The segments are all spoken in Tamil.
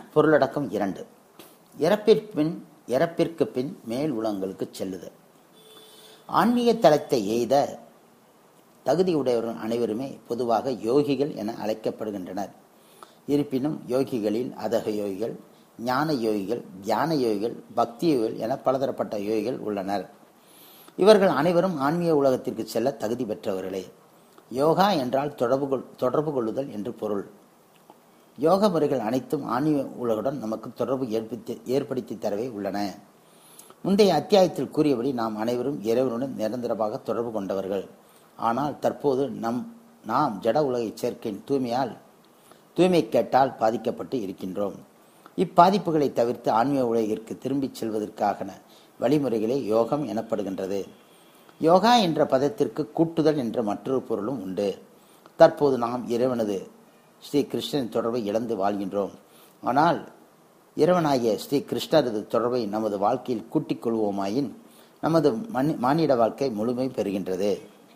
பொருளடக்கம் இரண்டு இறப்பிற்கு பின் இறப்பிற்கு பின் மேல் உலகங்களுக்கு செல்லுதல் ஆன்மீக தலத்தை எய்த தகுதியுடையவர்கள் அனைவருமே பொதுவாக யோகிகள் என அழைக்கப்படுகின்றனர் இருப்பினும் யோகிகளில் அதக யோகிகள் ஞான யோகிகள் தியான யோகிகள் பக்தி யோகிகள் என பலதரப்பட்ட யோகிகள் உள்ளனர் இவர்கள் அனைவரும் ஆன்மீக உலகத்திற்கு செல்ல தகுதி பெற்றவர்களே யோகா என்றால் தொடர்பு கொள் தொடர்பு கொள்ளுதல் என்று பொருள் யோக முறைகள் அனைத்தும் ஆன்மீக உலகுடன் நமக்கு தொடர்பு ஏற்படுத்தி ஏற்படுத்தி தரவே உள்ளன முந்தைய அத்தியாயத்தில் கூறியபடி நாம் அனைவரும் இறைவனுடன் நிரந்தரமாக தொடர்பு கொண்டவர்கள் ஆனால் தற்போது நம் நாம் ஜட உலகை சேர்க்கையின் தூய்மையால் தூய்மை கேட்டால் பாதிக்கப்பட்டு இருக்கின்றோம் இப்பாதிப்புகளை தவிர்த்து ஆன்மீக உலகிற்கு திரும்பிச் செல்வதற்கான வழிமுறைகளே யோகம் எனப்படுகின்றது யோகா என்ற பதத்திற்கு கூட்டுதல் என்ற மற்றொரு பொருளும் உண்டு தற்போது நாம் இறைவனது ஸ்ரீ கிருஷ்ணன் தொடர்பை இழந்து வாழ்கின்றோம் ஆனால் இறைவனாகிய ஸ்ரீ கிருஷ்ணரது தொடர்பை நமது வாழ்க்கையில் கூட்டிக் கொள்வோமாயின் நமது மனி மானிட வாழ்க்கை முழுமை பெறுகின்றது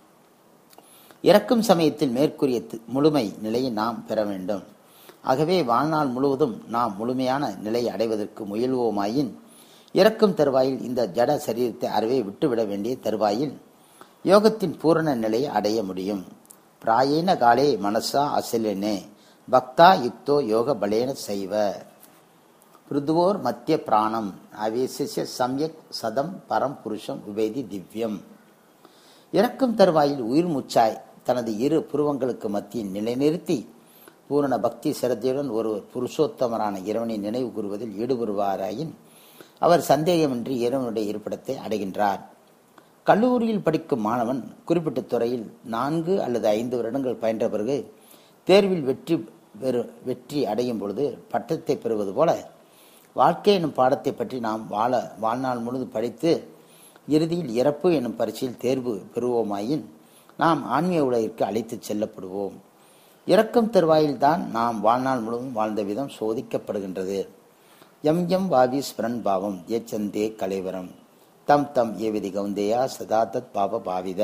இறக்கும் சமயத்தில் மேற்கூறிய தி- முழுமை நிலையை நாம் பெற வேண்டும் ஆகவே வாழ்நாள் முழுவதும் நாம் முழுமையான நிலையை அடைவதற்கு முயல்வோமாயின் இறக்கும் தருவாயில் இந்த ஜட சரீரத்தை அறவே விட்டுவிட வேண்டிய தருவாயில் யோகத்தின் பூரண நிலையை அடைய முடியும் பிராயேன காலே மனசா அசலனே பக்தா யுக்தோ யோக பலேன செய்வ பிருதுவோர் மத்திய பிராணம் அவேசிய சம்யக் சதம் பரம் புருஷம் விவேதி திவ்யம் இறக்கும் தருவாயில் உயிர் மூச்சாய் தனது இரு புருவங்களுக்கு மத்தியில் நிலைநிறுத்தி பூரண பக்தி சிரத்தையுடன் ஒருவர் புருஷோத்தமரான இறைவனை நினைவு கூறுவதில் ஈடுபடுவாராயின் அவர் சந்தேகமின்றி இறைவனுடைய இருப்பிடத்தை அடைகின்றார் கல்லூரியில் படிக்கும் மாணவன் குறிப்பிட்ட துறையில் நான்கு அல்லது ஐந்து வருடங்கள் பயின்ற பிறகு தேர்வில் வெற்றி பெறு வெற்றி அடையும் பொழுது பட்டத்தை பெறுவது போல வாழ்க்கை எனும் பாடத்தை பற்றி நாம் வாழ வாழ்நாள் முழுதும் படித்து இறுதியில் இறப்பு எனும் பரீட்சையில் தேர்வு பெறுவோமாயின் நாம் ஆன்மீக உலகிற்கு அழைத்துச் செல்லப்படுவோம் இறக்கும் தருவாயில்தான் நாம் வாழ்நாள் முழுவதும் வாழ்ந்த விதம் சோதிக்கப்படுகின்றது எம் எம் வாவி ஸ்மரன் பாவம் ஏச்சந்தே கலைவரம் தம் தம் ஏவிதி கவுந்தேயா சதா தத் பாப பாவித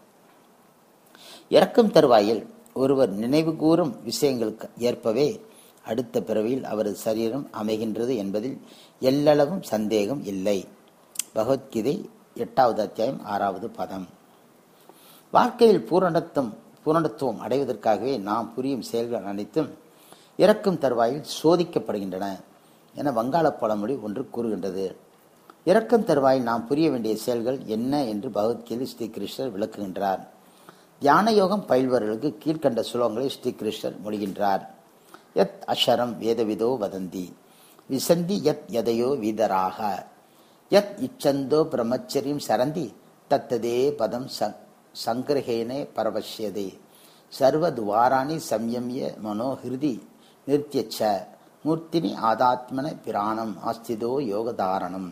இறக்கும் தருவாயில் ஒருவர் நினைவு கூறும் விஷயங்களுக்கு ஏற்பவே அடுத்த பிறவியில் அவரது சரீரம் அமைகின்றது என்பதில் எல்லளவும் சந்தேகம் இல்லை பகவத்கீதை எட்டாவது அத்தியாயம் ஆறாவது பதம் வாழ்க்கையில் பூரணத்துவம் பூரணத்துவம் அடைவதற்காகவே நாம் புரியும் செயல்கள் அனைத்தும் இறக்கும் தருவாயில் சோதிக்கப்படுகின்றன என வங்காள பழமொழி ஒன்று கூறுகின்றது இறக்கும் தருவாயில் நாம் புரிய வேண்டிய செயல்கள் என்ன என்று பகவத்கீதை ஸ்ரீ கிருஷ்ணர் விளக்குகின்றார் தியான யோகம் பயில்வர்களுக்கு கீழ்கண்ட சுலோகங்களை ஸ்ரீ கிருஷ்ணர் மொழிகின்றார் யத் அஷரம் வேதவிதோ வதந்தி விசந்தி யத் எதையோ வீதராக யத் இச்சந்தோ பிரம்மச்சரியம் சரந்தி தத்ததே பதம் ச சங்கிரகேனே பரவஷ்யதே சர்வதுவாராணி சம்யமிய மனோஹிருதி நிறுத்தியச்ச மூர்த்தினி ஆதாத்மன பிராணம் ஆஸ்திதோ யோகதாரணம்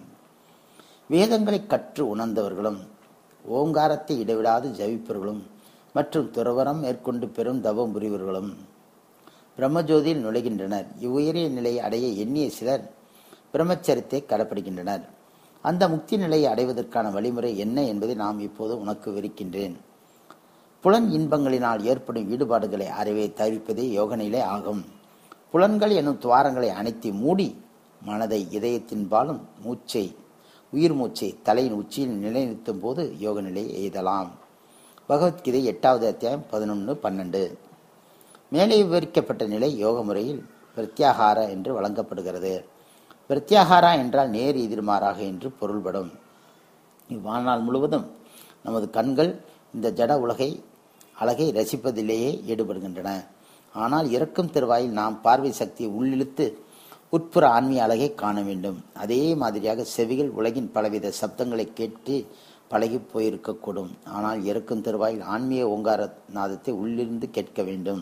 வேதங்களை கற்று உணர்ந்தவர்களும் ஓங்காரத்தை இடைவிடாது ஜபிப்பவர்களும் மற்றும் துறவரம் மேற்கொண்டு பெரும் தவம் புரிவர்களும் பிரம்மஜோதியில் நுழைகின்றனர் இவ்வுயரிய நிலையை அடைய எண்ணிய சிலர் பிரம்மச்சரியத்தை கடைப்பிடிக்கின்றனர் அந்த முக்தி நிலையை அடைவதற்கான வழிமுறை என்ன என்பதை நாம் இப்போது உனக்கு விரிக்கின்றேன் புலன் இன்பங்களினால் ஏற்படும் ஈடுபாடுகளை அறவே தவிர்ப்பதே யோக நிலை ஆகும் புலன்கள் எனும் துவாரங்களை அனைத்து மூடி மனதை இதயத்தின்பாலும் மூச்சை உயிர் மூச்சை தலையின் உச்சியில் நிலைநிறுத்தும் போது யோக நிலையை எய்தலாம் பகவத்கீதை எட்டாவது அத்தியாயம் பதினொன்று பன்னெண்டு மேலே விவரிக்கப்பட்ட நிலை யோக முறையில் பிரத்யாகார என்று வழங்கப்படுகிறது பிரத்யாகாரா என்றால் நேர் எதிர்மாறாக என்று பொருள்படும் இவ்வாழ்நாள் முழுவதும் நமது கண்கள் இந்த ஜட உலகை அழகை ரசிப்பதிலேயே ஈடுபடுகின்றன ஆனால் இறக்கும் தருவாயில் நாம் பார்வை சக்தியை உள்ளிழுத்து உட்புற ஆன்மீக அழகை காண வேண்டும் அதே மாதிரியாக செவிகள் உலகின் பலவித சப்தங்களை கேட்டு பழகி போயிருக்கக்கூடும் ஆனால் இறக்கும் தருவாயில் ஆன்மீக ஓங்கார நாதத்தை உள்ளிருந்து கேட்க வேண்டும்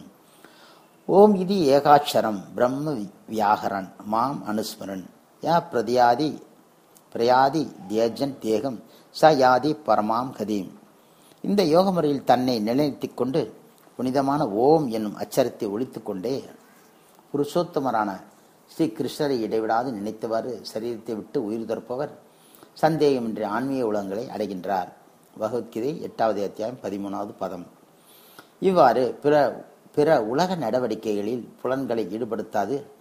ஓம் இது ஏகாட்சரம் பிரம்ம வியாகரன் மாம் அனுஸ்மரன் யா பிரதியாதி பிரயாதி தேஜன் தேகம் ச யாதி பரமாம் கதீம் இந்த யோக முறையில் தன்னை நிலைநிறுத்திக் கொண்டு புனிதமான ஓம் என்னும் அச்சரத்தை ஒழித்துக் கொண்டே புருஷோத்தமரான ஸ்ரீ கிருஷ்ணரை இடைவிடாது நினைத்தவாறு சரீரத்தை விட்டு உயிர் துறப்பவர் சந்தேகமின்றி ஆன்மீக உலகங்களை அடைகின்றார் பகவத்கீதை எட்டாவது அத்தியாயம் பதிமூணாவது பதம் இவ்வாறு பிற பிற உலக நடவடிக்கைகளில் புலன்களை ஈடுபடுத்தாது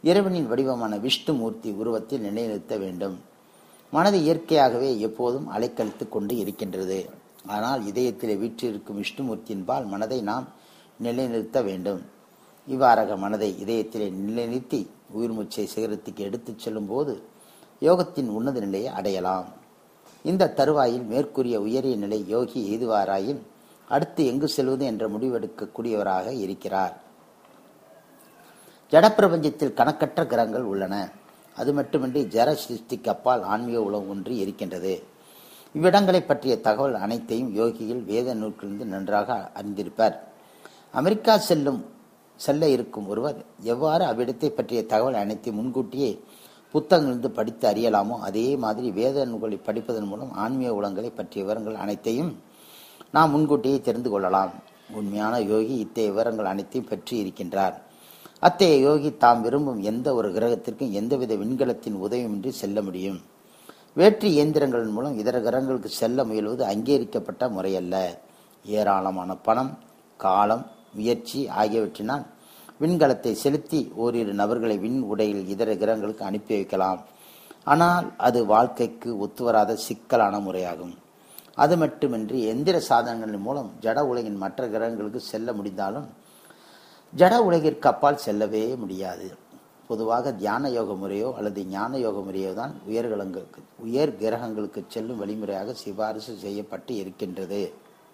இறைவனின் வடிவமான விஷ்ணுமூர்த்தி உருவத்தில் நிலைநிறுத்த வேண்டும் மனது இயற்கையாகவே எப்போதும் அலைக்கழித்துக் கொண்டு இருக்கின்றது ஆனால் இதயத்திலே வீற்றிருக்கும் விஷ்ணுமூர்த்தியின்பால் மனதை நாம் நிலைநிறுத்த வேண்டும் இவ்வாறாக மனதை இதயத்திலே நிலைநிறுத்தி உயிர் மூச்சை சிகரத்துக்கு எடுத்துச் செல்லும் போது யோகத்தின் உன்னத நிலையை அடையலாம் இந்த தருவாயில் மேற்கூறிய உயரிய நிலை யோகி எய்துவாராயின் அடுத்து எங்கு செல்வது என்ற முடிவெடுக்கக்கூடியவராக இருக்கிறார் ஜடப்பிரபஞ்சத்தில் கணக்கற்ற கிரகங்கள் உள்ளன அது மட்டுமின்றி ஜர சிருஷ்டிக்கு அப்பால் ஆன்மீக உலகம் ஒன்று இருக்கின்றது இவ்விடங்களை பற்றிய தகவல் அனைத்தையும் யோகிகள் வேத நூல்களிலிருந்து நன்றாக அறிந்திருப்பார் அமெரிக்கா செல்லும் செல்ல இருக்கும் ஒருவர் எவ்வாறு அவ்விடத்தை பற்றிய தகவல் அனைத்தையும் முன்கூட்டியே புத்தகங்களிலிருந்து படித்து அறியலாமோ அதே மாதிரி வேத நூல்களை படிப்பதன் மூலம் ஆன்மீக உலகங்களை பற்றிய விவரங்கள் அனைத்தையும் நாம் முன்கூட்டியே தெரிந்து கொள்ளலாம் உண்மையான யோகி இத்தகைய விவரங்கள் அனைத்தையும் பெற்று இருக்கின்றார் அத்தகைய யோகி தாம் விரும்பும் எந்த ஒரு கிரகத்திற்கும் எந்தவித விண்கலத்தின் உதவியின்றி செல்ல முடியும் வேற்று இயந்திரங்களின் மூலம் இதர கிரகங்களுக்கு செல்ல முயல்வது அங்கீகரிக்கப்பட்ட முறையல்ல ஏராளமான பணம் காலம் முயற்சி ஆகியவற்றினால் விண்கலத்தை செலுத்தி ஓரிரு நபர்களை விண் உடையில் இதர கிரகங்களுக்கு அனுப்பி வைக்கலாம் ஆனால் அது வாழ்க்கைக்கு ஒத்துவராத சிக்கலான முறையாகும் அது மட்டுமின்றி எந்திர சாதனங்களின் மூலம் ஜட உலகின் மற்ற கிரகங்களுக்கு செல்ல முடிந்தாலும் ஜட உலகிற்கு அப்பால் செல்லவே முடியாது பொதுவாக தியான யோக முறையோ அல்லது ஞான யோக முறையோ தான் உயர்கலங்களுக்கு உயர் கிரகங்களுக்கு செல்லும் வழிமுறையாக சிபாரிசு செய்யப்பட்டு இருக்கின்றது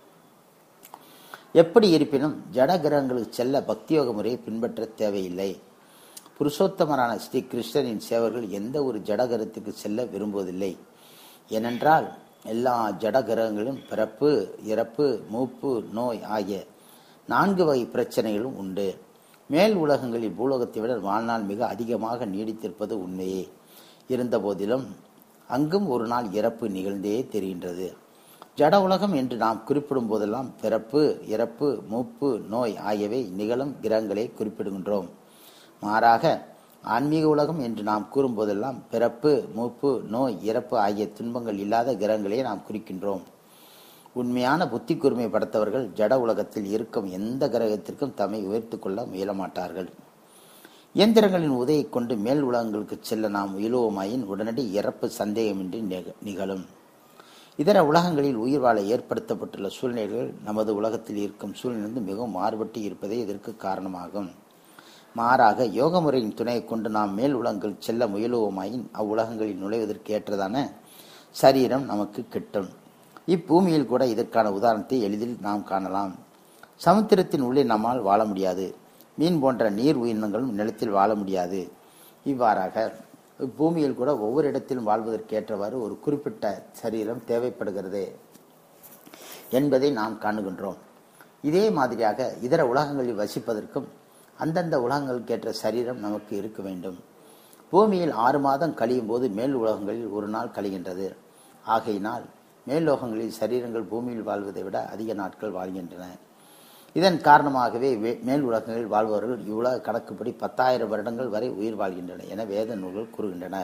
எப்படி இருப்பினும் ஜட கிரகங்களுக்கு செல்ல பக்தி யோக முறையை பின்பற்ற தேவையில்லை புருஷோத்தமரான ஸ்ரீ கிருஷ்ணனின் சேவர்கள் எந்த ஒரு ஜடகரத்துக்கு செல்ல விரும்புவதில்லை ஏனென்றால் எல்லா ஜட கிரகங்களும் பிறப்பு இறப்பு மூப்பு நோய் ஆகிய நான்கு வகை பிரச்சனைகளும் உண்டு மேல் உலகங்களில் பூலோகத்தை விட வாழ்நாள் மிக அதிகமாக நீடித்திருப்பது உண்மையே இருந்த போதிலும் அங்கும் ஒரு நாள் இறப்பு நிகழ்ந்தே தெரிகின்றது ஜட உலகம் என்று நாம் குறிப்பிடும் போதெல்லாம் பிறப்பு இறப்பு மூப்பு நோய் ஆகியவை நிகழும் கிரகங்களை குறிப்பிடுகின்றோம் மாறாக ஆன்மீக உலகம் என்று நாம் கூறும்போதெல்லாம் பிறப்பு மூப்பு நோய் இறப்பு ஆகிய துன்பங்கள் இல்லாத கிரகங்களே நாம் குறிக்கின்றோம் உண்மையான புத்தி கூர்மை படைத்தவர்கள் ஜட உலகத்தில் இருக்கும் எந்த கிரகத்திற்கும் தம்மை உயர்த்து கொள்ள முயலமாட்டார்கள் இயந்திரங்களின் உதவியை கொண்டு மேல் உலகங்களுக்கு செல்ல நாம் முயலுவோமாயின் உடனடி இறப்பு சந்தேகமின்றி நிகழும் இதர உலகங்களில் உயிர் வாழ ஏற்படுத்தப்பட்டுள்ள சூழ்நிலைகள் நமது உலகத்தில் இருக்கும் சூழ்நிலை மிகவும் மாறுபட்டு இருப்பதே இதற்கு காரணமாகும் மாறாக யோக முறையின் துணையை கொண்டு நாம் மேல் உலகங்கள் செல்ல முயலுவோமாயின் அவ்வுலகங்களில் நுழைவதற்கு ஏற்றதான சரீரம் நமக்கு கிட்டும் இப்பூமியில் கூட இதற்கான உதாரணத்தை எளிதில் நாம் காணலாம் சமுத்திரத்தின் உள்ளே நம்மால் வாழ முடியாது மீன் போன்ற நீர் உயிரினங்களும் நிலத்தில் வாழ முடியாது இவ்வாறாக பூமியில் கூட ஒவ்வொரு இடத்திலும் வாழ்வதற்கு ஏற்றவாறு ஒரு குறிப்பிட்ட சரீரம் தேவைப்படுகிறது என்பதை நாம் காணுகின்றோம் இதே மாதிரியாக இதர உலகங்களில் வசிப்பதற்கும் அந்தந்த உலகங்களுக்கேற்ற சரீரம் நமக்கு இருக்க வேண்டும் பூமியில் ஆறு மாதம் கழியும் போது மேல் உலகங்களில் ஒரு நாள் கழிகின்றது ஆகையினால் மேல்லோகங்களில் சரீரங்கள் பூமியில் வாழ்வதை விட அதிக நாட்கள் வாழ்கின்றன இதன் காரணமாகவே மேல் உலகங்களில் வாழ்பவர்கள் இவ்வுலக கணக்குப்படி பத்தாயிரம் வருடங்கள் வரை உயிர் வாழ்கின்றன என வேத நூல்கள் கூறுகின்றன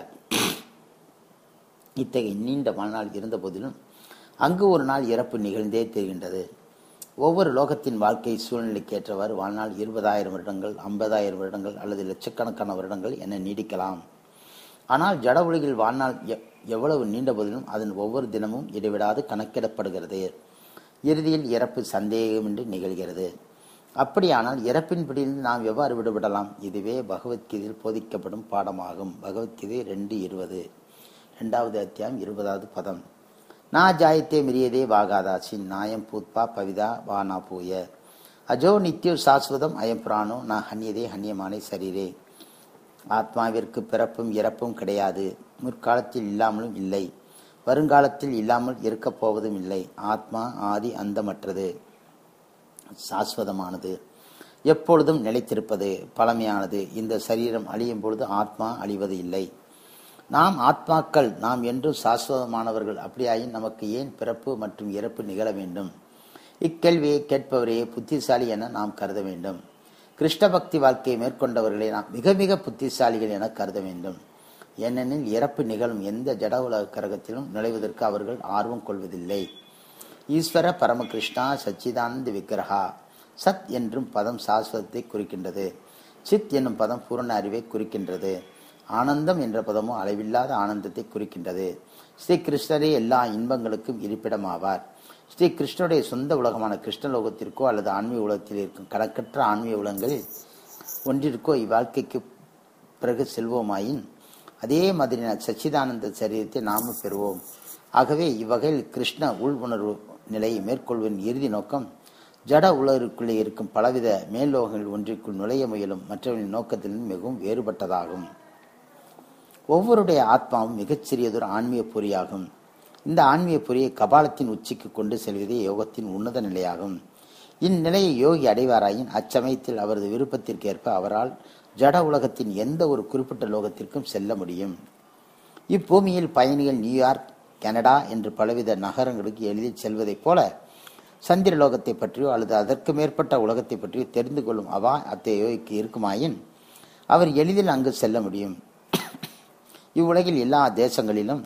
இத்தகைய நீண்ட வாழ்நாள் இருந்த போதிலும் அங்கு ஒரு நாள் இறப்பு நிகழ்ந்தே தெரிகின்றது ஒவ்வொரு லோகத்தின் வாழ்க்கை சூழ்நிலைக்கேற்றவாறு வாழ்நாள் இருபதாயிரம் வருடங்கள் ஐம்பதாயிரம் வருடங்கள் அல்லது லட்சக்கணக்கான வருடங்கள் என நீடிக்கலாம் ஆனால் ஜட உலகில் வாழ்நாள் எவ்வளவு நீண்ட போதிலும் அதன் ஒவ்வொரு தினமும் இடைவிடாது கணக்கிடப்படுகிறது இறுதியில் இறப்பு சந்தேகமின்றி நிகழ்கிறது அப்படியானால் இறப்பின் பிடியிலிருந்து நாம் எவ்வாறு விடுபடலாம் இதுவே பகவத்கீதையில் போதிக்கப்படும் பாடமாகும் பகவத்கீதை ரெண்டு இருபது ரெண்டாவது அத்தியாயம் இருபதாவது பதம் நா ஜாயத்தே மிரியதே வாகாதாசி நாயம் பூத்பா பவிதா வானா பூய அஜோ நித்யோ சாஸ்வதம் அயம் புராணோ நான் ஹன்யதே ஹன்யமானே சரீரே ஆத்மாவிற்கு பிறப்பும் இறப்பும் கிடையாது முற்காலத்தில் இல்லாமலும் இல்லை வருங்காலத்தில் இல்லாமல் இருக்கப் போவதும் இல்லை ஆத்மா ஆதி அந்தமற்றது சாஸ்வதமானது எப்பொழுதும் நிலைத்திருப்பது பழமையானது இந்த சரீரம் அழியும் பொழுது ஆத்மா அழிவது இல்லை நாம் ஆத்மாக்கள் நாம் என்றும் சாஸ்வதமானவர்கள் அப்படியாயின் நமக்கு ஏன் பிறப்பு மற்றும் இறப்பு நிகழ வேண்டும் இக்கேள்வியை கேட்பவரையே புத்திசாலி என நாம் கருத வேண்டும் கிருஷ்ண பக்தி வாழ்க்கையை மேற்கொண்டவர்களை நாம் மிக மிக புத்திசாலிகள் என கருத வேண்டும் ஏனெனில் இறப்பு நிகழும் எந்த ஜட உலக கரகத்திலும் நுழைவதற்கு அவர்கள் ஆர்வம் கொள்வதில்லை ஈஸ்வர பரமகிருஷ்ணா சச்சிதானந்த விக்கிரகா சத் என்றும் பதம் சாஸ்வதத்தை குறிக்கின்றது சித் என்னும் பதம் பூரண அறிவை குறிக்கின்றது ஆனந்தம் என்ற பதமோ அளவில்லாத ஆனந்தத்தை குறிக்கின்றது ஸ்ரீ கிருஷ்ணரே எல்லா இன்பங்களுக்கும் இருப்பிடமாவார் ஸ்ரீ கிருஷ்ணருடைய சொந்த உலகமான கிருஷ்ணலோகத்திற்கோ அல்லது ஆன்மீக உலகத்தில் இருக்கும் கணக்கற்ற ஆன்மீக உலகங்களில் ஒன்றிற்கோ இவ்வாழ்க்கைக்கு பிறகு செல்வோமாயின் அதே மாதிரியான சச்சிதானந்த சரீரத்தை நாமும் பெறுவோம் ஆகவே இவ்வகையில் கிருஷ்ண உள் உணர்வு நிலையை மேற்கொள்வதன் இறுதி நோக்கம் ஜட உலகிற்குள்ளே இருக்கும் பலவித மேல்லோகங்கள் ஒன்றிற்குள் நுழைய முயலும் மற்றவர்களின் நோக்கத்திலிருந்து மிகவும் வேறுபட்டதாகும் ஒவ்வொருடைய ஆத்மாவும் மிகச்சிறியதொரு ஆன்மீக பொறியாகும் இந்த ஆன்மீக பொறியை கபாலத்தின் உச்சிக்கு கொண்டு செல்வதே யோகத்தின் உன்னத நிலையாகும் இந்நிலையை யோகி அடைவாராயின் அச்சமயத்தில் அவரது விருப்பத்திற்கேற்ப அவரால் ஜட உலகத்தின் எந்த ஒரு குறிப்பிட்ட லோகத்திற்கும் செல்ல முடியும் இப்பூமியில் பயணிகள் நியூயார்க் கனடா என்று பலவித நகரங்களுக்கு எளிதில் செல்வதைப் போல சந்திர லோகத்தை பற்றியோ அல்லது அதற்கு மேற்பட்ட உலகத்தை பற்றியோ தெரிந்து கொள்ளும் அவா அத்தை யோகிக்கு இருக்குமாயின் அவர் எளிதில் அங்கு செல்ல முடியும் இவ்வுலகில் எல்லா தேசங்களிலும்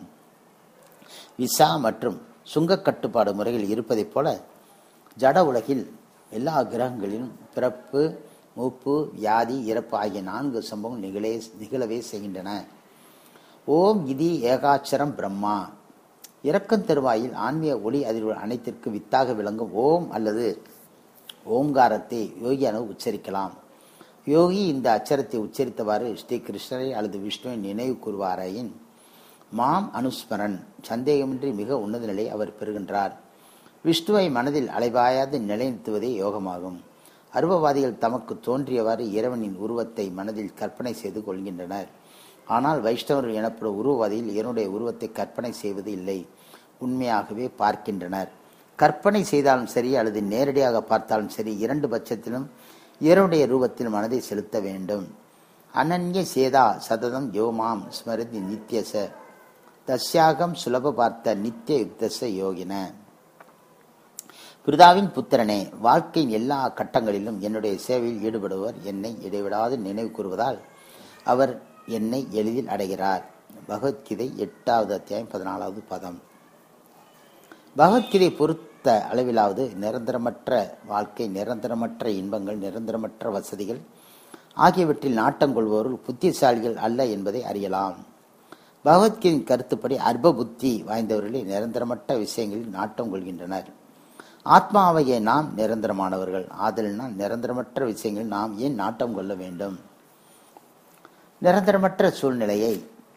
விசா மற்றும் சுங்க கட்டுப்பாடு முறைகள் இருப்பதைப் போல ஜட உலகில் எல்லா கிரகங்களிலும் பிறப்பு மூப்பு வியாதி இறப்பு ஆகிய நான்கு சம்பவங்கள் நிகழே நிகழவே செய்கின்றன ஓம் இதி ஏகாட்சரம் பிரம்மா இறக்கம் தருவாயில் ஆன்மீக ஒளி அதிர்வுகள் அனைத்திற்கும் வித்தாக விளங்கும் ஓம் அல்லது ஓம்காரத்தை யோகியான உச்சரிக்கலாம் யோகி இந்த அச்சரத்தை உச்சரித்தவாறு ஸ்ரீ கிருஷ்ணரை அல்லது விஷ்ணுவை நினைவு கூறுவாராயின் மாம் அனுஸ்மரன் சந்தேகமின்றி மிக உன்னத நிலை அவர் பெறுகின்றார் விஷ்ணுவை மனதில் அலைபாயாது நிலைநிறுத்துவதே யோகமாகும் அருவவாதிகள் தமக்கு தோன்றியவாறு இறைவனின் உருவத்தை மனதில் கற்பனை செய்து கொள்கின்றனர் ஆனால் வைஷ்ணவர்கள் எனப்படும் உருவவாதியில் இவனுடைய உருவத்தை கற்பனை செய்வது இல்லை உண்மையாகவே பார்க்கின்றனர் கற்பனை செய்தாலும் சரி அல்லது நேரடியாக பார்த்தாலும் சரி இரண்டு பட்சத்திலும் இவருடைய ரூபத்தில் மனதை செலுத்த வேண்டும் அனன்ய சேதா சததம் யோமாம் ஸ்மருதி நித்யச தஸ்யாகம் சுலப பார்த்த நித்திய யுக்தச யோகின பிரிதாவின் புத்திரனே வாழ்க்கையின் எல்லா கட்டங்களிலும் என்னுடைய சேவையில் ஈடுபடுவர் என்னை இடைவிடாது நினைவு கூறுவதால் அவர் என்னை எளிதில் அடைகிறார் பகவத்கீதை எட்டாவது அத்தியாயம் பதினாலாவது பதம் பகவத்கீதை பொறுத்த அளவிலாவது நிரந்தரமற்ற வாழ்க்கை நிரந்தரமற்ற இன்பங்கள் நிரந்தரமற்ற வசதிகள் ஆகியவற்றில் நாட்டம் கொள்பவர்கள் புத்திசாலிகள் அல்ல என்பதை அறியலாம் பகவத்கீதையின் கருத்துப்படி அற்ப புத்தி வாய்ந்தவர்களே நிரந்தரமற்ற விஷயங்களில் நாட்டம் கொள்கின்றனர் ஆத்மாவையே நாம் நிரந்தரமானவர்கள் ஆதலினால் நிரந்தரமற்ற விஷயங்களில் நாம் ஏன் நாட்டம் கொள்ள வேண்டும் நிரந்தரமற்ற சூழ்நிலையை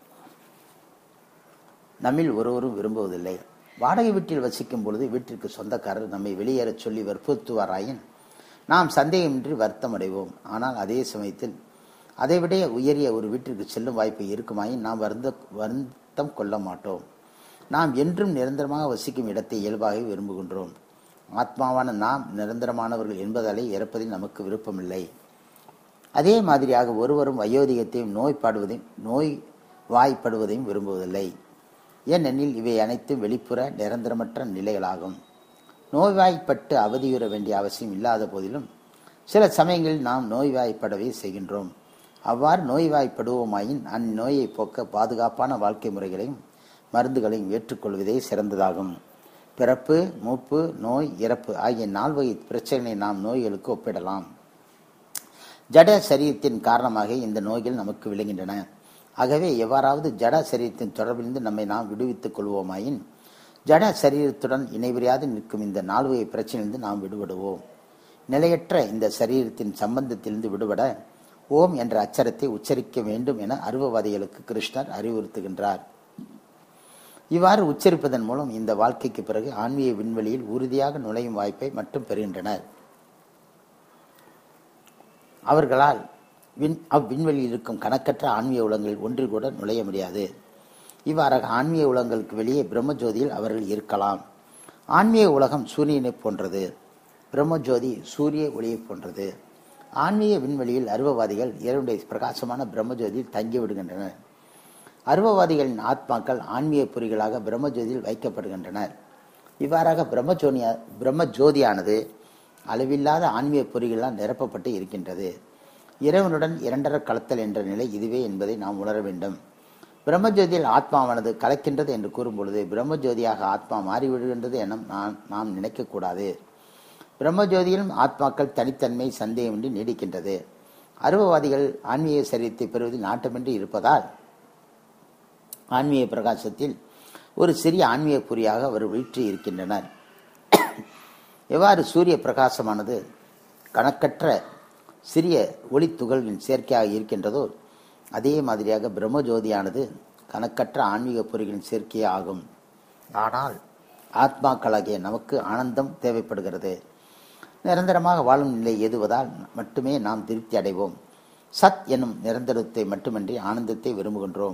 நம்மில் ஒருவரும் விரும்புவதில்லை வாடகை வீட்டில் வசிக்கும் பொழுது வீட்டிற்கு சொந்தக்காரர் நம்மை வெளியேறச் சொல்லி வற்புறுத்துவாராயின் நாம் சந்தேகமின்றி வருத்தம் அடைவோம் ஆனால் அதே சமயத்தில் அதைவிட உயரிய ஒரு வீட்டிற்கு செல்லும் வாய்ப்பு இருக்குமாயின் நாம் வருந்த வருத்தம் கொள்ள மாட்டோம் நாம் என்றும் நிரந்தரமாக வசிக்கும் இடத்தை இயல்பாக விரும்புகின்றோம் ஆத்மாவான நாம் நிரந்தரமானவர்கள் என்பதாலே இறப்பதில் நமக்கு விருப்பமில்லை அதே மாதிரியாக ஒருவரும் வயோதிகத்தையும் நோய்பாடுவதையும் நோய் வாய்ப்படுவதையும் விரும்புவதில்லை ஏனெனில் இவை அனைத்தும் வெளிப்புற நிரந்தரமற்ற நிலைகளாகும் நோய்வாய்ப்பட்டு அவதியுற வேண்டிய அவசியம் இல்லாத போதிலும் சில சமயங்களில் நாம் நோய்வாய்ப்படவே செய்கின்றோம் அவ்வாறு நோய்வாய்ப்படுவோமாயின் அந்நோயை போக்க பாதுகாப்பான வாழ்க்கை முறைகளையும் மருந்துகளையும் ஏற்றுக்கொள்வதே சிறந்ததாகும் பிறப்பு மூப்பு நோய் இறப்பு ஆகிய நால்வகை பிரச்சனைகளை நாம் நோய்களுக்கு ஒப்பிடலாம் ஜட சரீரத்தின் காரணமாக இந்த நோய்கள் நமக்கு விளங்கின்றன ஆகவே எவ்வாறாவது ஜட சரீரத்தின் தொடர்பிலிருந்து நம்மை நாம் விடுவித்துக் கொள்வோமாயின் ஜட சரீரத்துடன் இணைபிரியாது நிற்கும் இந்த நால்வகை பிரச்சனையிலிருந்து நாம் விடுபடுவோம் நிலையற்ற இந்த சரீரத்தின் சம்பந்தத்திலிருந்து விடுபட ஓம் என்ற அச்சரத்தை உச்சரிக்க வேண்டும் என அருவவாதிகளுக்கு கிருஷ்ணர் அறிவுறுத்துகின்றார் இவ்வாறு உச்சரிப்பதன் மூலம் இந்த வாழ்க்கைக்கு பிறகு ஆன்மீக விண்வெளியில் உறுதியாக நுழையும் வாய்ப்பை மட்டும் பெறுகின்றனர் அவர்களால் விண் அவ்விண்வெளியில் இருக்கும் கணக்கற்ற ஆன்மீக உலகங்களில் ஒன்றில் கூட நுழைய முடியாது இவ்வாறாக ஆன்மீக உலகங்களுக்கு வெளியே பிரம்மஜோதியில் அவர்கள் இருக்கலாம் ஆன்மீக உலகம் சூரியனை போன்றது பிரம்மஜோதி சூரிய ஒளியை போன்றது ஆன்மீக விண்வெளியில் அருவவாதிகள் இரவுடைய பிரகாசமான பிரம்மஜோதியில் தங்கி விடுகின்றனர் அருவவாதிகளின் ஆத்மாக்கள் ஆன்மீக பொறிகளாக பிரம்மஜோதியில் வைக்கப்படுகின்றனர் இவ்வாறாக பிரம்மஜோனியா பிரம்மஜோதியானது அளவில்லாத ஆன்மீக பொறிகளால் நிரப்பப்பட்டு இருக்கின்றது இறைவனுடன் இரண்டர கலத்தல் என்ற நிலை இதுவே என்பதை நாம் உணர வேண்டும் பிரம்மஜோதியில் ஆத்மாவானது கலக்கின்றது என்று கூறும் பொழுது பிரம்மஜோதியாக ஆத்மா மாறிவிடுகின்றது என நான் நாம் நினைக்கக்கூடாது பிரம்மஜோதியிலும் ஆத்மாக்கள் தனித்தன்மை சந்தேகமின்றி நீடிக்கின்றது அருவவாதிகள் ஆன்மீக சரீரத்தை பெறுவதில் நாட்டமின்றி இருப்பதால் ஆன்மீக பிரகாசத்தில் ஒரு சிறிய ஆன்மீக பொறியாக அவர் வீற்றி இருக்கின்றனர் எவ்வாறு சூரிய பிரகாசமானது கணக்கற்ற சிறிய ஒளி துகள்களின் சேர்க்கையாக இருக்கின்றதோ அதே மாதிரியாக பிரம்மஜோதியானது கணக்கற்ற ஆன்மீக பொறிகளின் சேர்க்கையே ஆகும் ஆனால் ஆத்மாக்களாகிய நமக்கு ஆனந்தம் தேவைப்படுகிறது நிரந்தரமாக வாழும் நிலை எதுவதால் மட்டுமே நாம் திருப்தி அடைவோம் சத் எனும் நிரந்தரத்தை மட்டுமின்றி ஆனந்தத்தை விரும்புகின்றோம்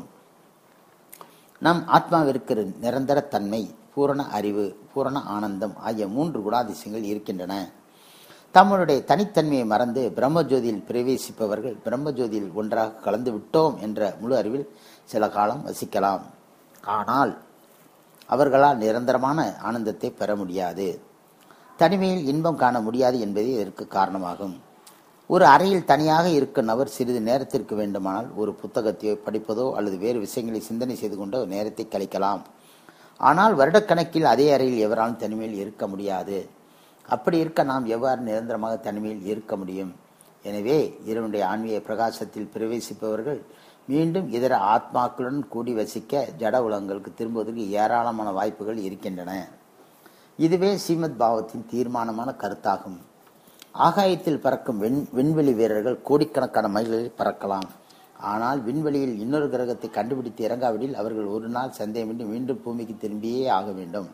நம் ஆத்மாவிற்கு நிரந்தர தன்மை பூரண அறிவு பூரண ஆனந்தம் ஆகிய மூன்று குணாதிசயங்கள் இருக்கின்றன தம்முடைய தனித்தன்மையை மறந்து பிரம்மஜோதியில் பிரவேசிப்பவர்கள் பிரம்மஜோதியில் ஒன்றாக கலந்து விட்டோம் என்ற முழு அறிவில் சில காலம் வசிக்கலாம் ஆனால் அவர்களால் நிரந்தரமான ஆனந்தத்தை பெற முடியாது தனிமையில் இன்பம் காண முடியாது என்பதே இதற்கு காரணமாகும் ஒரு அறையில் தனியாக இருக்கும் நபர் சிறிது நேரத்திற்கு வேண்டுமானால் ஒரு புத்தகத்தையோ படிப்பதோ அல்லது வேறு விஷயங்களை சிந்தனை செய்து கொண்டோ நேரத்தை கழிக்கலாம் ஆனால் வருடக்கணக்கில் அதே அறையில் எவராலும் தனிமையில் இருக்க முடியாது அப்படி இருக்க நாம் எவ்வாறு நிரந்தரமாக தனிமையில் இருக்க முடியும் எனவே இறைவனுடைய ஆன்மீக பிரகாசத்தில் பிரவேசிப்பவர்கள் மீண்டும் இதர ஆத்மாக்களுடன் கூடி வசிக்க ஜட உலகங்களுக்கு திரும்புவதற்கு ஏராளமான வாய்ப்புகள் இருக்கின்றன இதுவே ஸ்ரீமத் பாவத்தின் தீர்மானமான கருத்தாகும் ஆகாயத்தில் பறக்கும் வெண் விண்வெளி வீரர்கள் கோடிக்கணக்கான மைல்களில் பறக்கலாம் ஆனால் விண்வெளியில் இன்னொரு கிரகத்தை கண்டுபிடித்து இறங்காவிடில் அவர்கள் ஒரு நாள் சந்தேகமின்றி மீண்டும் பூமிக்கு திரும்பியே ஆக வேண்டும்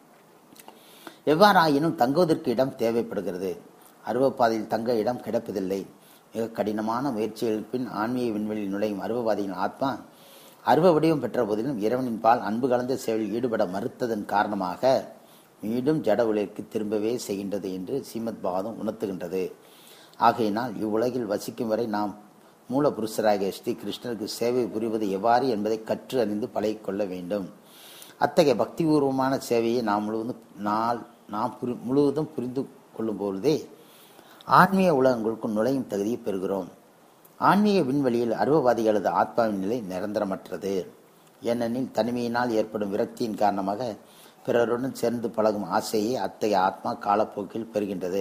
எவ்வாறாயினும் தங்குவதற்கு இடம் தேவைப்படுகிறது அருவப்பாதையில் தங்க இடம் கிடைப்பதில்லை மிக கடினமான முயற்சிகளுக்கு பின் ஆன்மீக விண்வெளியில் நுழையும் அருவவாதியின் ஆத்மா அருவ வடிவம் பெற்ற போதிலும் இறைவனின் பால் அன்பு கலந்த சேவையில் ஈடுபட மறுத்ததன் காரணமாக மீண்டும் ஜட உலகிற்கு திரும்பவே செய்கின்றது என்று சீமத் பாவதம் உணர்த்துகின்றது ஆகையினால் இவ்வுலகில் வசிக்கும் வரை நாம் மூல புருஷராகிய ஸ்ரீ கிருஷ்ணருக்கு சேவை புரிவது எவ்வாறு என்பதை கற்று அறிந்து பழகிக்கொள்ள வேண்டும் அத்தகைய பக்திபூர்வமான சேவையை நாம் முழுவதும் நாள் நாம் புரி முழுவதும் புரிந்து கொள்ளும் பொழுதே ஆன்மீக உலகங்களுக்குள் நுழையும் தகுதியை பெறுகிறோம் ஆன்மீக விண்வெளியில் அருவவாதிகளது ஆத்மாவின் நிலை நிரந்தரமற்றது ஏனெனில் தனிமையினால் ஏற்படும் விரக்தியின் காரணமாக பிறருடன் சேர்ந்து பழகும் ஆசையை அத்தகைய ஆத்மா காலப்போக்கில் பெறுகின்றது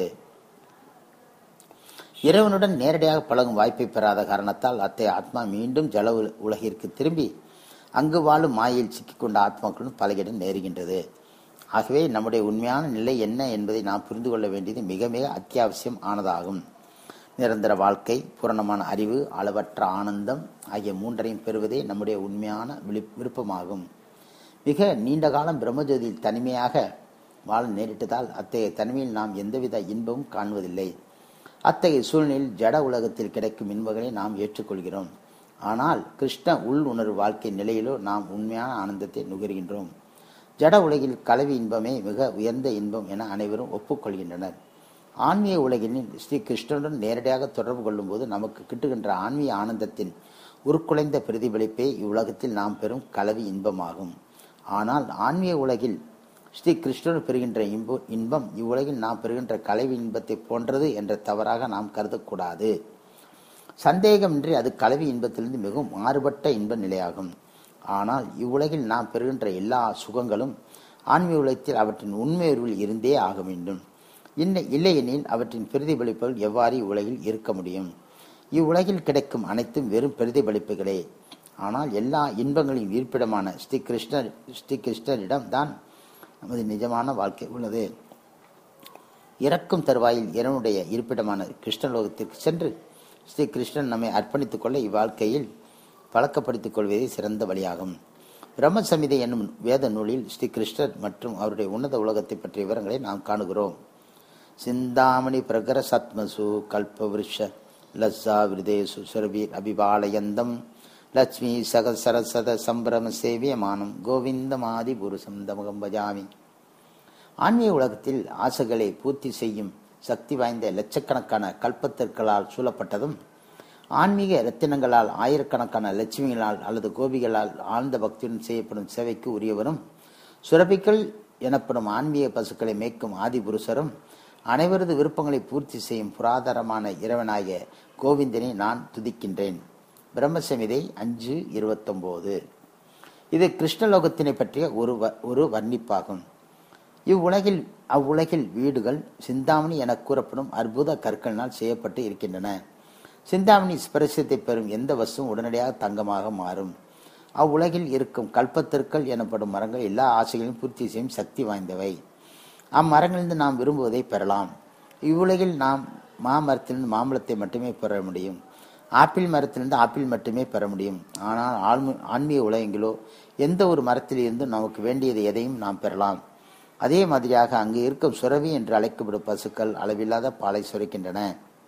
இறைவனுடன் நேரடியாக பழகும் வாய்ப்பை பெறாத காரணத்தால் அத்தகைய ஆத்மா மீண்டும் ஜல உலகிற்கு திரும்பி அங்கு வாழும் மாயில் சிக்கிக்கொண்ட ஆத்மாக்களுடன் பழகிட நேருகின்றது ஆகவே நம்முடைய உண்மையான நிலை என்ன என்பதை நாம் புரிந்து கொள்ள வேண்டியது மிக மிக அத்தியாவசியம் ஆனதாகும் நிரந்தர வாழ்க்கை பூரணமான அறிவு அளவற்ற ஆனந்தம் ஆகிய மூன்றையும் பெறுவதே நம்முடைய உண்மையான விருப்பமாகும் மிக நீண்ட காலம் பிரம்மஜோதியில் தனிமையாக வாழ நேரிட்டதால் அத்தகைய தனிமையில் நாம் எந்தவித இன்பமும் காண்பதில்லை அத்தகைய சூழ்நிலையில் ஜட உலகத்தில் கிடைக்கும் இன்பங்களை நாம் ஏற்றுக்கொள்கிறோம் ஆனால் கிருஷ்ண உள் உணர்வு வாழ்க்கை நிலையிலோ நாம் உண்மையான ஆனந்தத்தை நுகர்கின்றோம் ஜட உலகில் கலவி இன்பமே மிக உயர்ந்த இன்பம் என அனைவரும் ஒப்புக்கொள்கின்றனர் ஆன்மீக உலகினில் ஸ்ரீ கிருஷ்ணனுடன் நேரடியாக தொடர்பு கொள்ளும்போது நமக்கு கிட்டுகின்ற ஆன்மீக ஆனந்தத்தின் உருக்குலைந்த பிரதிபலிப்பே இவ்வுலகத்தில் நாம் பெறும் கலவி இன்பமாகும் ஆனால் ஆன்மீக உலகில் ஸ்ரீ கிருஷ்ணன் பெறுகின்ற இன்ப இன்பம் இவ்வுலகில் நாம் பெறுகின்ற கலவி இன்பத்தை போன்றது என்ற தவறாக நாம் கருதக்கூடாது சந்தேகமின்றி அது கலவி இன்பத்திலிருந்து மிகவும் மாறுபட்ட இன்ப நிலையாகும் ஆனால் இவ்வுலகில் நாம் பெறுகின்ற எல்லா சுகங்களும் ஆன்மீக உலகத்தில் அவற்றின் உண்மையுருவில் இருந்தே ஆக வேண்டும் இன்ன இல்லையெனில் அவற்றின் பிரதிபலிப்புகள் எவ்வாறு இவ்வுலகில் இருக்க முடியும் இவ்வுலகில் கிடைக்கும் அனைத்தும் வெறும் பிரதிபலிப்புகளே ஆனால் எல்லா இன்பங்களின் இருப்பிடமான ஸ்ரீ கிருஷ்ணர் ஸ்ரீ கிருஷ்ணரிடம் தான் நமது நிஜமான வாழ்க்கை உள்ளது இறக்கும் தருவாயில் இறைவனுடைய இருப்பிடமான கிருஷ்ணலோகத்திற்கு சென்று ஸ்ரீ கிருஷ்ணன் நம்மை அர்ப்பணித்துக் கொள்ள இவ்வாழ்க்கையில் பழக்கப்படுத்திக் கொள்வதே சிறந்த வழியாகும் பிரம்ம சமிதை என்னும் வேத நூலில் ஸ்ரீ கிருஷ்ணர் மற்றும் அவருடைய உன்னத உலகத்தை பற்றிய விவரங்களை நாம் காணுகிறோம் சிந்தாமணி பிரகர சத்மசு கல்ப விருஷ லஸ்ஸா விருதேசு சுரபீர் அபிபாலயந்தம் லட்சுமி சகசரசத சம்பிரம சேவியமானம் கோவிந்தமாதி புருஷம் தமகம் பஜாமி ஆன்மீக உலகத்தில் ஆசைகளை பூர்த்தி செய்யும் சக்தி வாய்ந்த லட்சக்கணக்கான கல்பத்தற்களால் சூழப்பட்டதும் ஆன்மீக ரத்தினங்களால் ஆயிரக்கணக்கான லட்சுமிகளால் அல்லது கோபிகளால் ஆழ்ந்த பக்தியுடன் செய்யப்படும் சேவைக்கு உரியவரும் சுரபிக்கள் எனப்படும் ஆன்மீக பசுக்களை மேய்க்கும் ஆதி புருஷரும் அனைவரது விருப்பங்களை பூர்த்தி செய்யும் புராதரமான இறைவனாகிய கோவிந்தனை நான் துதிக்கின்றேன் பிரம்மசமிதை அஞ்சு இருபத்தொம்போது இது கிருஷ்ணலோகத்தினை பற்றிய ஒரு ஒரு வர்ணிப்பாகும் இவ்வுலகில் அவ்வுலகில் வீடுகள் சிந்தாமணி என கூறப்படும் அற்புத கற்களினால் செய்யப்பட்டு இருக்கின்றன சிந்தாமணி ஸ்பரிசத்தை பெறும் எந்த வசுவும் உடனடியாக தங்கமாக மாறும் அவ்வுலகில் இருக்கும் கல்பத்திற்கள் எனப்படும் மரங்கள் எல்லா ஆசைகளையும் பூர்த்தி செய்யும் சக்தி வாய்ந்தவை அம்மரங்களிலிருந்து நாம் விரும்புவதை பெறலாம் இவ்வுலகில் நாம் மாமரத்திலிருந்து மாம்பழத்தை மட்டுமே பெற முடியும் ஆப்பிள் மரத்திலிருந்து ஆப்பிள் மட்டுமே பெற முடியும் ஆனால் ஆன்மீ ஆன்மீக உலகங்களோ எந்த ஒரு மரத்திலிருந்து நமக்கு வேண்டியது எதையும் நாம் பெறலாம் அதே மாதிரியாக அங்கு இருக்கும் சுரவி என்று அழைக்கப்படும் பசுக்கள் அளவில்லாத பாலை சுரைக்கின்றன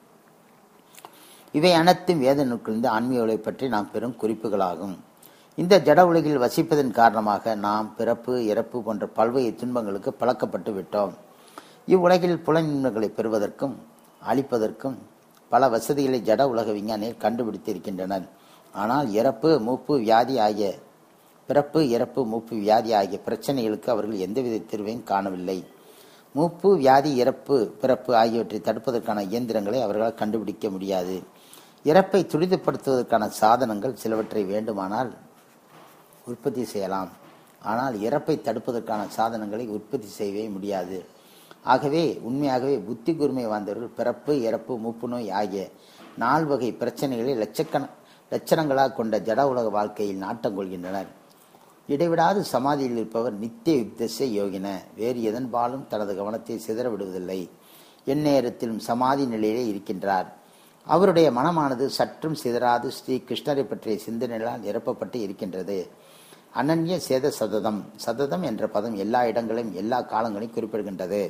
இவை அனைத்தும் வேத நூல்களிலிருந்து ஆன்மீக உலகை பற்றி நாம் பெறும் குறிப்புகளாகும் இந்த ஜட உலகில் வசிப்பதன் காரணமாக நாம் பிறப்பு இறப்பு போன்ற பல்வேறு துன்பங்களுக்கு பழக்கப்பட்டு விட்டோம் இவ்வுலகில் புலனின்மைகளை பெறுவதற்கும் அழிப்பதற்கும் பல வசதிகளை ஜட உலக விஞ்ஞானிகள் கண்டுபிடித்திருக்கின்றனர் ஆனால் இறப்பு மூப்பு வியாதி ஆகிய பிறப்பு இறப்பு மூப்பு வியாதி ஆகிய பிரச்சனைகளுக்கு அவர்கள் எந்தவித தீர்வையும் காணவில்லை மூப்பு வியாதி இறப்பு பிறப்பு ஆகியவற்றை தடுப்பதற்கான இயந்திரங்களை அவர்களால் கண்டுபிடிக்க முடியாது இறப்பை துரிதப்படுத்துவதற்கான சாதனங்கள் சிலவற்றை வேண்டுமானால் உற்பத்தி செய்யலாம் ஆனால் இறப்பை தடுப்பதற்கான சாதனங்களை உற்பத்தி செய்யவே முடியாது ஆகவே உண்மையாகவே புத்தி கூர்மை வாழ்ந்தவர்கள் பிறப்பு இறப்பு மூப்பு நோய் ஆகிய நால் வகை பிரச்சனைகளை லட்சக்கண லட்சணங்களாக கொண்ட ஜட உலக வாழ்க்கையில் நாட்டம் கொள்கின்றனர் இடைவிடாது சமாதியில் இருப்பவர் நித்திய யுக்தச யோகின வேறு எதன்பாலும் தனது கவனத்தை சிதற விடுவதில்லை எந்நேரத்திலும் சமாதி நிலையிலே இருக்கின்றார் அவருடைய மனமானது சற்றும் சிதறாது ஸ்ரீ கிருஷ்ணரை பற்றிய சிந்தனைகளால் நிரப்பப்பட்டு இருக்கின்றது அனன்ய சேத சததம் சததம் என்ற பதம் எல்லா இடங்களையும் எல்லா காலங்களையும் குறிப்பிடுகின்றது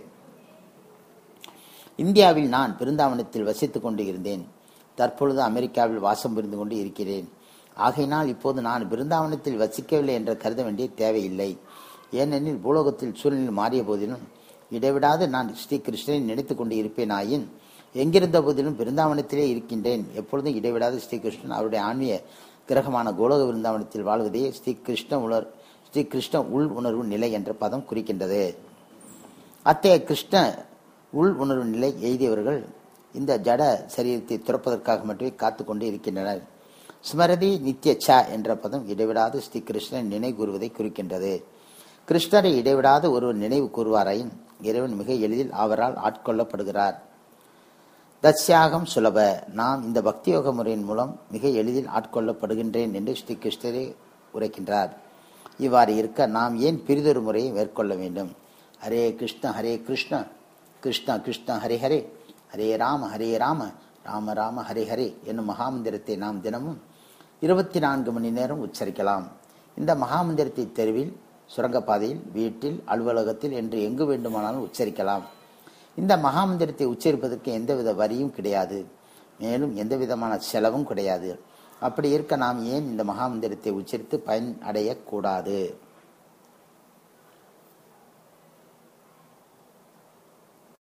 இந்தியாவில் நான் பிருந்தாவனத்தில் வசித்துக் கொண்டு இருந்தேன் தற்பொழுது அமெரிக்காவில் வாசம் புரிந்து கொண்டு இருக்கிறேன் ஆகையினால் இப்போது நான் பிருந்தாவனத்தில் வசிக்கவில்லை என்று கருத வேண்டிய தேவையில்லை ஏனெனில் பூலோகத்தில் சூழ்நிலை மாறிய போதிலும் இடைவிடாது நான் ஸ்ரீ கிருஷ்ணனை நினைத்துக் கொண்டு இருப்பேனாயின் எங்கிருந்த போதிலும் பிருந்தாவனத்திலே இருக்கின்றேன் எப்பொழுதும் இடைவிடாது ஸ்ரீ கிருஷ்ணன் அவருடைய ஆன்மீக கிரகமான கோலோக பிருந்தாவனத்தில் வாழ்வதே ஸ்ரீ கிருஷ்ண உணர் ஸ்ரீ கிருஷ்ண உள் உணர்வு நிலை என்ற பதம் குறிக்கின்றது அத்தகைய கிருஷ்ண உள் உணர்வு நிலை எய்தியவர்கள் இந்த ஜட சரீரத்தை துறப்பதற்காக மட்டுமே காத்து கொண்டு இருக்கின்றனர் ஸ்மரதி நித்திய ச என்ற பதம் இடைவிடாது ஸ்ரீ கிருஷ்ணன் நினைவு கூறுவதை குறிக்கின்றது கிருஷ்ணரை இடைவிடாது ஒருவர் நினைவு கூறுவாராயின் இறைவன் மிக எளிதில் அவரால் ஆட்கொள்ளப்படுகிறார் தத்யாகம் சுலப நாம் இந்த பக்தி யோக முறையின் மூலம் மிக எளிதில் ஆட்கொள்ளப்படுகின்றேன் என்று ஸ்ரீ கிருஷ்ணரே உரைக்கின்றார் இவ்வாறு இருக்க நாம் ஏன் பிரிதொரு முறையை மேற்கொள்ள வேண்டும் ஹரே கிருஷ்ண ஹரே கிருஷ்ண கிருஷ்ண கிருஷ்ண ஹரே ஹரே ஹரே ராம ஹரே ராம ராம ராம ஹரே ஹரே என்னும் மகாமந்திரத்தை நாம் தினமும் இருபத்தி நான்கு மணி நேரம் உச்சரிக்கலாம் இந்த மகாமந்திரத்தை தெருவில் சுரங்கப்பாதையில் வீட்டில் அலுவலகத்தில் என்று எங்கு வேண்டுமானாலும் உச்சரிக்கலாம் இந்த மகாமந்திரத்தை உச்சரிப்பதற்கு எந்தவித வரியும் கிடையாது மேலும் எந்த விதமான செலவும் கிடையாது அப்படி இருக்க நாம் ஏன் இந்த மகாமந்திரத்தை உச்சரித்து பயன் அடையக்கூடாது